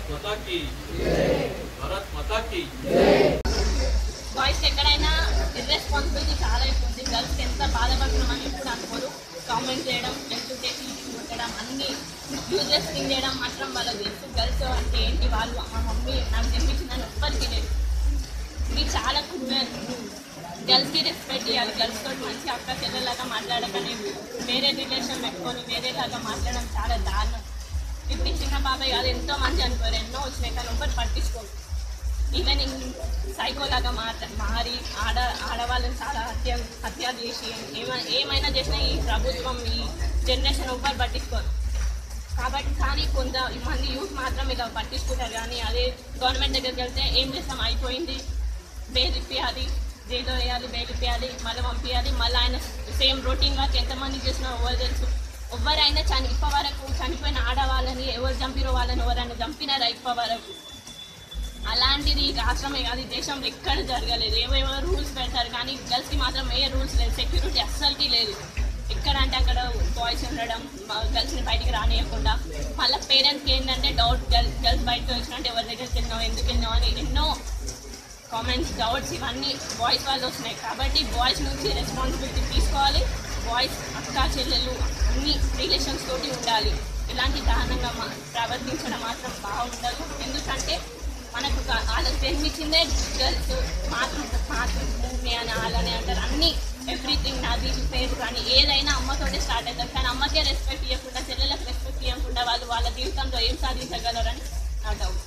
माता की भारत माता की బాయ్స్ ఎక్కడైనా ఇర్రెస్పాన్సిబిలిటీ చాలా ఎక్కువ ఉంది గర్ల్స్కి ఎంత బాధపడుతున్నామని ఇప్పుడు అనుకోరు కామెంట్ చేయడం లేకపోతే టీచింగ్ కొట్టడం అన్ని యూజెస్ థింగ్ చేయడం మాత్రం వాళ్ళకి తెలుసు గర్ల్స్ అంటే ఏంటి వాళ్ళు మా మమ్మీ నాకు చెప్పించిందని ఎవ్వరికి లేదు ఇది చాలా క్రూయల్ గర్ల్స్కి రెస్పెక్ట్ ఇవ్వాలి గర్ల్స్ తోటి మంచి అక్క చెల్లెలాగా మాట్లాడకని వేరే రిలేషన్ పెట్టుకొని వేరేలాగా మాట్లాడడం చాలా దారుణం ఇప్పుడు ఈ చిన్న బాబాయ్ కాదు ఎంతో మంది అనుకోరు ఎన్నో వచ్చినాయి కానీ ఒకటి పట్టించుకోరు ఈవెన్ సైకోలాగా మాట్లా మారి ఆడ ఆడవాళ్ళని చాలా హత్య హత్య చేసి ఏమైనా ఏమైనా చేసినా ఈ ప్రభుత్వం ఈ జనరేషన్ ఒకరు పట్టించుకోరు కాబట్టి కానీ కొంత మంది యూత్ మాత్రం ఇలా పట్టించుకుంటారు కానీ అదే గవర్నమెంట్ దగ్గరికి వెళ్తే ఏం చేస్తాం అయిపోయింది బెయిల్ ఇప్పియాలి జైల్లో వేయాలి బెయిల్ ఇప్పియాలి మళ్ళీ పంపించాలి మళ్ళీ ఆయన సేమ్ రొటీన్ వర్క్ ఎంతమంది చేసినా ఎవరు తెలుసు ఎవరైనా చని ఇప్ప వరకు చనిపోయిన ఆడవాళ్ళని ఎవరు చంపిరో వాళ్ళని ఎవరైనా చంపినారా ఇప్ప వరకు అలాంటిది ఈ రాష్ట్రమే కాదు ఈ దేశంలో ఎక్కడ జరగలేదు ఏవేవో రూల్స్ పెడతారు కానీ గర్ల్స్కి మాత్రం ఏ రూల్స్ లేదు సెక్యూరిటీ అస్సలకి లేదు ఎక్కడ అంటే అక్కడ బాయ్స్ ఉండడం గర్ల్స్ని బయటికి రానియకుండా మళ్ళీ పేరెంట్స్కి ఏంటంటే డౌట్ గర్ల్స్ గర్ల్స్ బయటకు వచ్చినట్టు ఎవరి దగ్గరికి వెళ్ళినావు ఎందుకు వెళ్ళినావు అని ఎన్నో కామెంట్స్ డౌట్స్ ఇవన్నీ బాయ్స్ వాళ్ళు వస్తున్నాయి కాబట్టి బాయ్స్ నుంచి రెస్పాన్సిబిలిటీ తీసుకోవాలి బాయ్స్ అక్క చెల్లెలు అన్ని రిలేషన్స్ తోటి ఉండాలి ఇలాంటి దారుణంగా మా ప్రవర్తించడం మాత్రం బాగుండదు ఎందుకంటే మనకు క- వాళ్ళకి జన్మించిందే గర్ల్స్ మాతృ మాతృభూమి అని వాళ్ళని అంటారు అన్ని ఎవ్రీథింగ్ నాది పేరు కానీ ఏదైనా అమ్మతోటే స్టార్ట్ అవుతుంది కానీ అమ్మకే రెస్పెక్ట్ ఇవ్వకుండా చెల్లెలకు రెస్పెక్ట్ ఇవ్వకుండా వాళ్ళు వాళ్ళ జీవితంలో ఏం సాధించగలరని నా డౌట్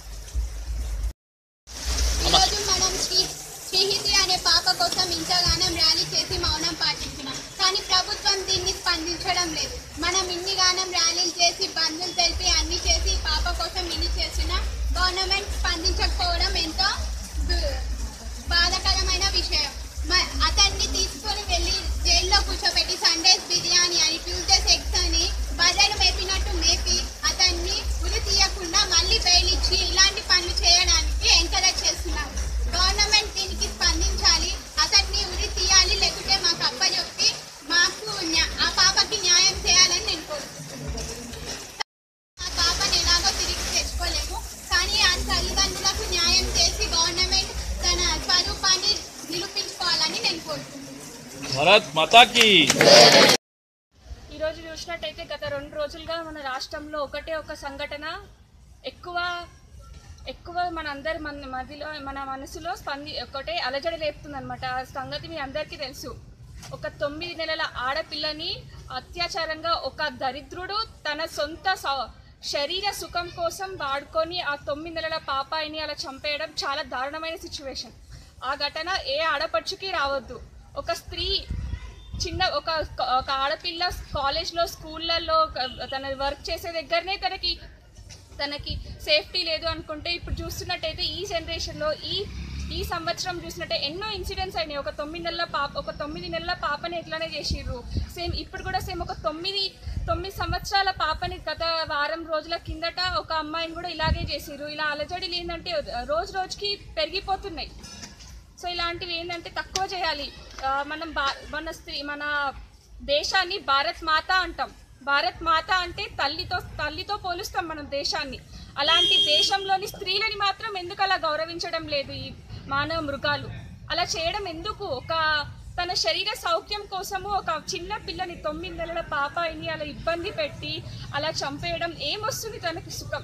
ఈరోజు మనం శ్రీ శ్రీహితి అనే పాప కోసం ఇంతగానం ర్యాలీ చేసి మౌనం పాటించినాం కానీ ప్రభుత్వం దీన్ని స్పందించడం లేదు మనం ఇన్ని గానం ర్యాలీలు చేసి బంధులు తెలిపి అన్ని చేసి ఈ పాప కోసం ఇన్ని చేసిన గవర్నమెంట్ స్పందించకపోవడం ఎంతో దు- బాధాకరమైన విషయం మ- అతన్ని తీసుకొని వెళ్ళి జైల్లో కూర్చోబెట్టి సండేస్ బిర్యానీ అని ట్యూస్డేస్ ఎగ్స్ అని బర్రెలు మేపినట్టు మేపి అతన్ని ఉరి తీయకుండా మళ్ళీ బెయిల్ ఇచ్చి ఇలాంటి పనులు చేయడానికి ఎంకరేజ్ చేస్తున్నారు గవర్నమెంట్ దీనికి స్పందించాలి అతన్ని ఉరి తీయాలి లేకుంటే మాకు అప్పచెప్పి మాకు న్యా- ఆ పాపకి న్యాయం చేయాలని నేను కోరుకుంటున్నాను ఆ పాపని ఎలాగో తిరిగి తెచ్చుకోలేము కానీ ఆ తల్లిదండ్రులకు న్యాయం చేసి గవర్నమెంట్ తన స్వరూపాన్ని నిరూపించుకోవాలని నేను కోరుకుంటున్నాను भारत माता की ఈరోజు చూసినట్టయితే గత రెండు రోజులుగా మన రాష్ట్రంలో ఒకటే ఒక సంఘటన ఎక్కువ ఎక్కువ మన అందరి మన మదిలో మన మనసులో స్పంది ఒకటే అలజడి లేపుతుందనమాట ఆ సంగతి మీ అందరికీ తెలుసు ఒక తొమ్మిది నెలల ఆడపిల్లని అత్యాచారంగా ఒక దరిద్రుడు తన సొంత స- శరీర సుఖం కోసం వాడుకొని ఆ తొమ్మిది నెలల పాపాయిని అలా చంపేయడం చాలా దారుణమైన సిచ్యువేషన్ ఆ ఘటన ఏ ఆడపడుచుకి రావద్దు ఒక స్త్రీ చిన్న ఒక ఒక ఆడపిల్ల కాలేజ్లో స్కూళ్ళల్లో తన వర్క్ చేసే దగ్గరనే తనకి తనకి సేఫ్టీ లేదు అనుకుంటే ఇప్పుడు చూస్తున్నట్టయితే ఈ జనరేషన్లో ఈ ఈ సంవత్సరం చూసినట్టే ఎన్నో ఇన్సిడెంట్స్ అయినాయి ఒక తొమ్మిది నెలల పాప ఒక తొమ్మిది నెలల పాపని ఎట్లానే చేసిర్రు సేమ్ ఇప్పుడు కూడా సేమ్ ఒక తొమ్మిది తొమ్మిది సంవత్సరాల పాపని గత వారం రోజుల కిందట ఒక అమ్మాయిని కూడా ఇలాగే చేసిర్రు ఇలా అలజడి ఏంటంటే రోజు రోజుకి పెరిగిపోతున్నాయి సో ఇలాంటివి ఏంటంటే తక్కువ చేయాలి ఆ, మనం బా మన స్త్రీ మన దేశాన్ని భారత్ మాత అంటాం భారత్ మాత అంటే తల్లితో తల్లితో పోలుస్తాం మనం దేశాన్ని అలాంటి దేశంలోని స్త్రీలని మాత్రం ఎందుకు అలా గౌరవించడం లేదు ఈ మానవ మృగాలు అలా చేయడం ఎందుకు ఒక తన శరీర సౌఖ్యం కోసము ఒక చిన్న పిల్లని తొమ్మిది నెలల పాపాయిని అలా ఇబ్బంది పెట్టి అలా చంపేయడం ఏమొస్తుంది తనకి సుఖం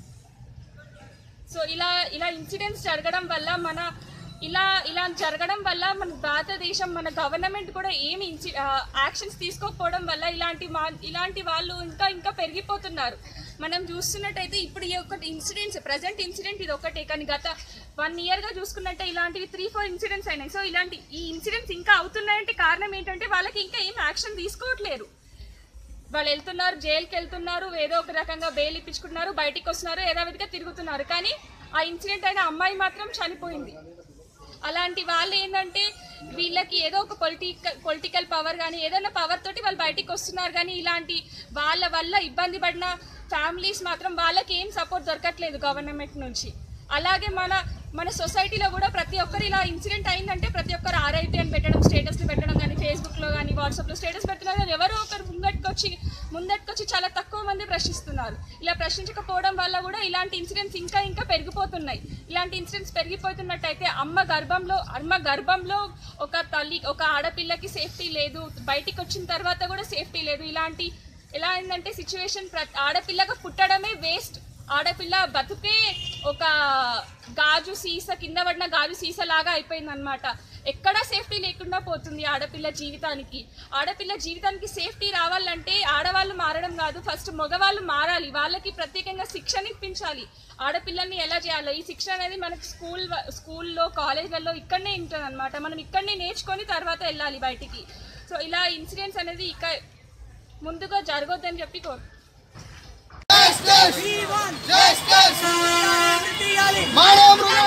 సో ఇలా ఇలా ఇన్సిడెంట్స్ జరగడం వల్ల మన ఇలా ఇలా జరగడం వల్ల మన భారతదేశం మన గవర్నమెంట్ కూడా ఏమి ఇన్సి యాక్షన్స్ తీసుకోకపోవడం వల్ల ఇలాంటి మా ఇలాంటి వాళ్ళు ఇంకా ఇంకా పెరిగిపోతున్నారు మనం చూస్తున్నట్టయితే ఇప్పుడు ఈ ఒక ఇన్సిడెంట్స్ ప్రజెంట్ ఇన్సిడెంట్ ఇది ఒకటే కానీ గత వన్ ఇయర్గా చూసుకున్నట్టే ఇలాంటివి త్రీ ఫోర్ ఇన్సిడెంట్స్ అయినాయి సో ఇలాంటి ఈ ఇన్సిడెంట్స్ ఇంకా అవుతున్నాయంటే కారణం ఏంటంటే వాళ్ళకి ఇంకా ఏం యాక్షన్ తీసుకోవట్లేరు వాళ్ళు వెళ్తున్నారు జైలుకి వెళ్తున్నారు ఏదో ఒక రకంగా బెయిల్ ఇప్పించుకుంటున్నారు బయటికి వస్తున్నారు యథావిధిగా తిరుగుతున్నారు కానీ ఆ ఇన్సిడెంట్ అయిన అమ్మాయి మాత్రం చనిపోయింది అలాంటి వాళ్ళు ఏంటంటే వీళ్ళకి ఏదో ఒక పొలిటికల్ పొలిటికల్ పవర్ కానీ ఏదైనా పవర్ తోటి వాళ్ళు బయటికి వస్తున్నారు కానీ ఇలాంటి వాళ్ళ వల్ల ఇబ్బంది పడిన ఫ్యామిలీస్ మాత్రం వాళ్ళకి ఏం సపోర్ట్ దొరకట్లేదు గవర్నమెంట్ నుంచి అలాగే మన మన సొసైటీలో కూడా ప్రతి ఒక్కరు ఇలా ఇన్సిడెంట్ అయిందంటే ప్రతి ఒక్కరు ఆర్ఐపీ అని పెట్టడం స్టేటస్లు పెట్టడం కానీ ఫేస్బుక్లో కానీ వాట్సాప్లో స్టేటస్ పెడుతున్నారు కానీ ఎవరో ఒకరు ముందట్టుకొచ్చి ముందట్టుకొచ్చి చాలా తక్కువ మంది ప్రశ్నిస్తున్నారు ఇలా ప్రశ్నించకపోవడం వల్ల కూడా ఇలాంటి ఇన్సిడెంట్స్ ఇంకా ఇంకా పెరిగిపోతున్నాయి ఇలాంటి ఇన్సిడెంట్స్ పెరిగిపోతున్నట్టయితే అమ్మ గర్భంలో అమ్మ గర్భంలో ఒక తల్లి ఒక ఆడపిల్లకి సేఫ్టీ లేదు బయటికి వచ్చిన తర్వాత కూడా సేఫ్టీ లేదు ఇలాంటి ఎలా అయిందంటే సిచ్యువేషన్ ఆడపిల్లగా పుట్టడమే వేస్ట్ ఆడపిల్ల బతుకే ఒక గాజు సీస కింద పడిన గాజు సీస లాగా అయిపోయింది అనమాట ఎక్కడా సేఫ్టీ లేకుండా పోతుంది ఆడపిల్ల జీవితానికి ఆడపిల్ల జీవితానికి సేఫ్టీ రావాలంటే ఆడవాళ్ళు మారడం కాదు ఫస్ట్ మగవాళ్ళు మారాలి వాళ్ళకి ప్రత్యేకంగా శిక్షణ ఇప్పించాలి ఆడపిల్లల్ని ఎలా చేయాలో ఈ శిక్షణ అనేది మనకి స్కూల్ వ- స్కూల్లో కాలేజ్లలో ఇక్కడనే ఉంటుంది అనమాట మనం ఇక్కడనే నేర్చుకొని తర్వాత వెళ్ళాలి బయటికి సో ఇలా ఇన్సిడెంట్స్ అనేది ఇక ముందుగా జరగొద్దని చెప్పి కోరు మానవ మృగం